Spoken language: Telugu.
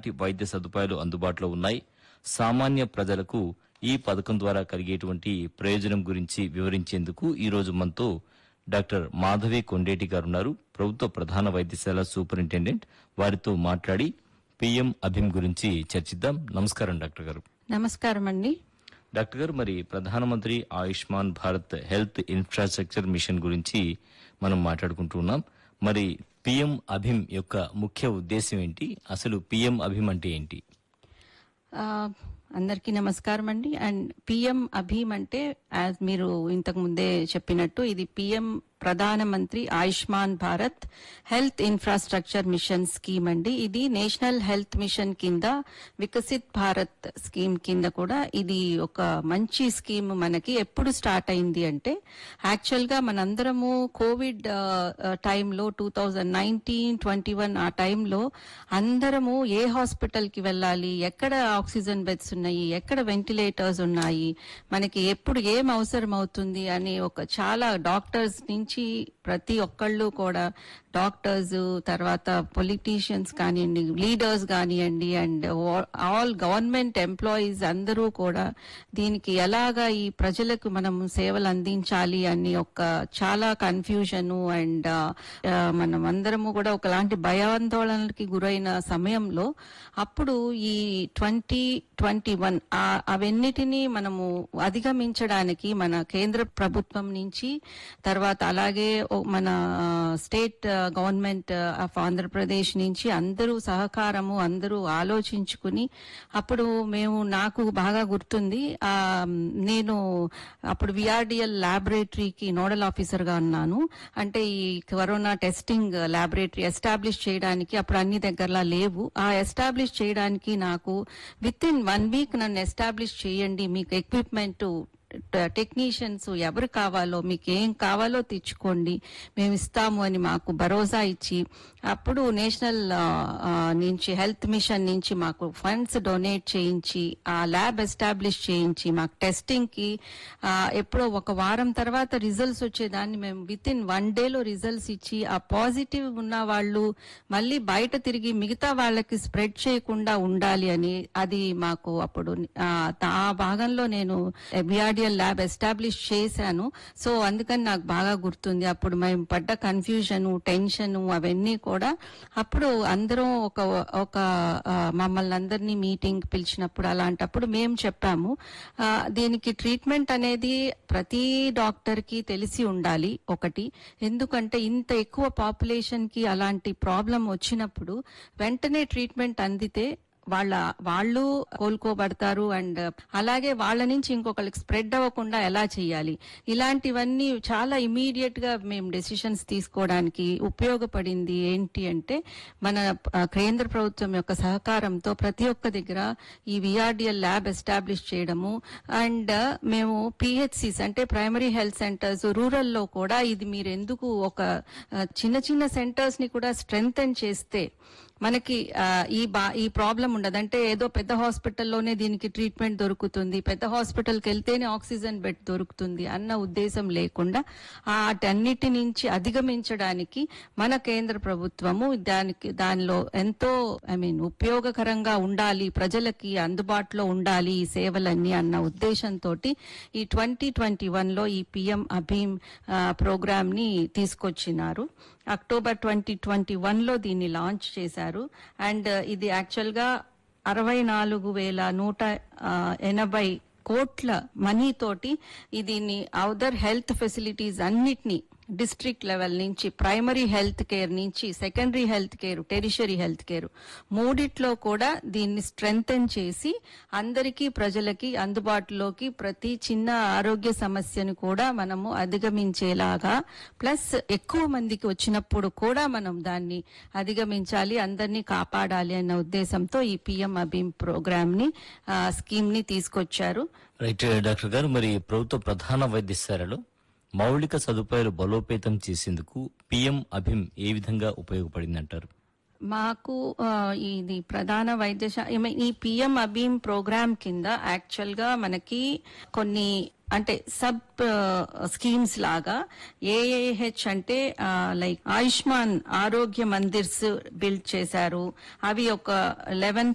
ఎలాంటి వైద్య సదుపాయాలు అందుబాటులో ఉన్నాయి సామాన్య ప్రజలకు ఈ పథకం ద్వారా కలిగేటువంటి ప్రయోజనం గురించి వివరించేందుకు ఈ రోజు మనతో డాక్టర్ మాధవి కొండేటి గారు ఉన్నారు ప్రభుత్వ ప్రధాన వైద్యశాల సూపరింటెండెంట్ వారితో మాట్లాడి పిఎం అభిమ్ గురించి చర్చిద్దాం నమస్కారం డాక్టర్ గారు నమస్కారం అండి డాక్టర్ గారు మరి ప్రధానమంత్రి Ayushman Bharat health infrastructure mission గురించి మనం మాట్లాడుకుంటూ ఉన్నాం మరి పిఎం అభిమ్ యొక్క ముఖ్య ఉద్దేశం ఏంటి అసలు పిఎం అభిమ్ అంటే ఏంటి ఆ, అందరికీ నమస్కారం అండి అండ్ పిఎం అభీమ్ అంటే యాజ్ మీరు ఇంతకు ముందే చెప్పినట్టు ఇది పిఎం ప్రధానమంత్రి Ayushman Bharat health infrastructure mission scheme అండి ఇది నేషనల్ హెల్త్ మిషన్ కింద వికసిత్ భారత్ స్కీమ్ కింద కూడా ఇది ఒక మంచి స్కీమ్ మనకి ఎప్పుడు స్టార్ట్ అయింది అంటే యాక్చువల్ గా మనందరము కోవిడ్ టైంలో two thousand nineteen twenty one ఆ టైంలో అందరము ఏ హాస్పిటల్ కి వెళ్ళాలి ఎక్కడ ఆక్సిజన్ బెడ్స్ ఉన్నాయి ఎక్కడ వెంటిలేటర్స్ ఉన్నాయి మనకి ఎప్పుడు ఏం అవసరం అవుతుంది అని ఒక చాలా డాక్టర్స్ నుంచి ప్రతి ఒక్కళ్ళు కూడా డాక్టర్స్ తర్వాత పొలిటీషియన్స్ కానివ్వండి లీడర్స్ కానివ్వండి అండ్ ఆల్ గవర్నమెంట్ ఎంప్లాయీస్ అందరూ కూడా దీనికి ఎలాగా ఈ ప్రజలకు మనం సేవలు అందించాలి అని ఒక చాలా కన్ఫ్యూజన్ అండ్ మనం అందరము కూడా ఒకలాంటి భయాందోళనకి గురైన సమయంలో అప్పుడు ఈ ట్వంటీ ట్వంటీ వన్ అవన్నిటినీ మనము అధిగమించడానికి మన కేంద్ర ప్రభుత్వం నుంచి తర్వాత అలాగే ఓ- మన స్టేట్ గవర్నమెంట్ ఆఫ్ ఆంధ్రప్రదేశ్ నుంచి అందరూ సహకారము అందరూ ఆలోచించుకుని అప్పుడు మేము నాకు బాగా గుర్తుంది ఆ నేను అప్పుడు విఆర్డిఎల్ ల్యాబొరేటరీకి నోడల్ ఆఫీసర్ గా ఉన్నాను అంటే ఈ కరోనా టెస్టింగ్ ల్యాబొరేటరీ ఎస్టాబ్లిష్ చేయడానికి అప్పుడు అన్ని దగ్గరలా లేవు ఆ ఎస్టాబ్లిష్ చేయడానికి నాకు విత్ ఇన్ వన్ వీక్ నన్ను ఎస్టాబ్లిష్ చేయండి మీకు ఎక్విప్మెంట్ టెక్నీషియన్స్ ఎవరు కావాలో మీకు ఏం కావాలో తెచ్చుకోండి మేము ఇస్తాము అని మాకు భరోసా ఇచ్చి అప్పుడు నేషనల్ ఆ, ఆ, నుంచి హెల్త్ మిషన్ నుంచి మాకు ఫండ్స్ డొనేట్ చేయించి ఆ ల్యాబ్ ఎస్టాబ్లిష్ చేయించి మాకు టెస్టింగ్ కి ఆ, ఎప్పుడో ఒక వారం తర్వాత రిజల్ట్స్ వచ్చేదాన్ని మేము విత్ ఇన్ వన్ డేలో రిజల్ట్స్ ఇచ్చి ఆ పాజిటివ్ ఉన్న వాళ్ళు మళ్ళీ బయట తిరిగి మిగతా వాళ్ళకి స్ప్రెడ్ చేయకుండా ఉండాలి అని అది మాకు అప్పుడు ఆ, ఆ భాగంలో నేను బిఆర్డిఎల్ ల్యాబ్ ఎస్టాబ్లిష్ చేశాను సో అందుకని నాకు బాగా గుర్తుంది అప్పుడు మేము పడ్డ కన్ఫ్యూజన్ టెన్షన్ అవన్నీ కూడా అప్పుడు అందరం ఒక ఒక ఆ, మమ్మల్ని అందరినీ మీటింగ్ పిలిచినప్పుడు అలాంటప్పుడు మేము చెప్పాము ఆ, దీనికి ట్రీట్మెంట్ అనేది ప్రతి డాక్టర్ కి తెలిసి ఉండాలి ఒకటి ఎందుకంటే ఇంత ఎక్కువ పాపులేషన్ కి అలాంటి ప్రాబ్లం వచ్చినప్పుడు వెంటనే ట్రీట్మెంట్ అందితే వాళ్ళ వాళ్ళు కోలుకోబడతారు అండ్ అలాగే వాళ్ళ నుంచి ఇంకొకరికి స్ప్రెడ్ అవ్వకుండా ఎలా చేయాలి ఇలాంటివన్నీ చాలా ఇమీడియట్ గా మేము డెసిషన్స్ తీసుకోవడానికి ఉపయోగపడింది ఏంటి అంటే మన ఆ, కేంద్ర ప్రభుత్వం యొక్క సహకారంతో ప్రతి ఒక్క దగ్గర ఈ విఆర్డిఎల్ ల్యాబ్ ఎస్టాబ్లిష్ చేయడము అండ్ మేము పిహెచ్సిస్ అంటే ప్రైమరీ హెల్త్ సెంటర్స్ రూరల్ లో కూడా ఇది మీరు ఎందుకు ఒక ఆ, చిన్న చిన్న సెంటర్స్ ని కూడా స్ట్రెంగ్తన్ చేస్తే మనకి ఆ, ఈ బా ఈ ప్రాబ్లం ఉండదు అంటే ఏదో పెద్ద హాస్పిటల్లోనే దీనికి ట్రీట్మెంట్ దొరుకుతుంది పెద్ద హాస్పిటల్కి వెళ్తేనే ఆక్సిజన్ బెడ్ దొరుకుతుంది అన్న ఉద్దేశం లేకుండా ఆ అటన్నిటి నుంచి అధిగమించడానికి మన కేంద్ర ప్రభుత్వము దానికి దానిలో ఎంతో ఐ మీన్ ఉపయోగకరంగా ఉండాలి ప్రజలకి అందుబాటులో ఉండాలి ఈ సేవలన్నీ అన్న ఉద్దేశంతో ఈ ట్వంటీ ట్వంటీ వన్ లో ఈ పిఎం అభీమ్ ప్రోగ్రామ్ ని తీసుకొచ్చినారు అక్టోబర్ ట్వంటీ ట్వంటీ వన్ లో దీన్ని లాంచ్ చేశారు అండ్ ఇది యాక్చువల్ గా అరవై నాలుగు వేల నూట ఆ, ఎనభై కోట్ల మనీ తోటి ఈ దీన్ని అదర్ హెల్త్ ఫెసిలిటీస్ అన్నిటినీ డిస్ట్రిక్ట్ లెవెల్ నుంచి ప్రైమరీ హెల్త్ కేర్ నుంచి secondary health care tertiary health care మూడిట్లో కూడా దీన్ని స్ట్రెంగ్తన్ చేసి అందరికీ ప్రజలకి అందుబాటులోకి ప్రతి చిన్న ఆరోగ్య సమస్యను కూడా మనము అధిగమించేలాగా ప్లస్ ఎక్కువ మందికి వచ్చినప్పుడు కూడా మనం దాన్ని అధిగమించాలి అందరినీ కాపాడాలి అన్న ఉద్దేశంతో ఈ పిఎం అభీమ్ ప్రోగ్రామ్ ని స్కీమ్ ని తీసుకొచ్చారు రైట్ డాక్టర్ గారు మరి ప్రభుత్వ ప్రధాన వైద్యశాలలో మౌలిక సదుపాయాలు బలోపేతం చేసేందుకు పిఎం అభిమ్ ఏ విధంగా ఉపయోగపడిందంటారు మాకు ఆ, ఇది ప్రధాన వైద్యశా I mean, ఈ పిఎం అభీమ్ ప్రోగ్రామ్ కింద యాక్చువల్ గా మనకి కొన్ని అంటే సబ్ స్కీమ్స్ లాగా ఏఏహెచ్ అంటే లైక్ ఆయుష్మాన్ ఆరోగ్య మందిర్స్ బిల్డ్ చేశారు అవి ఒక లెవెన్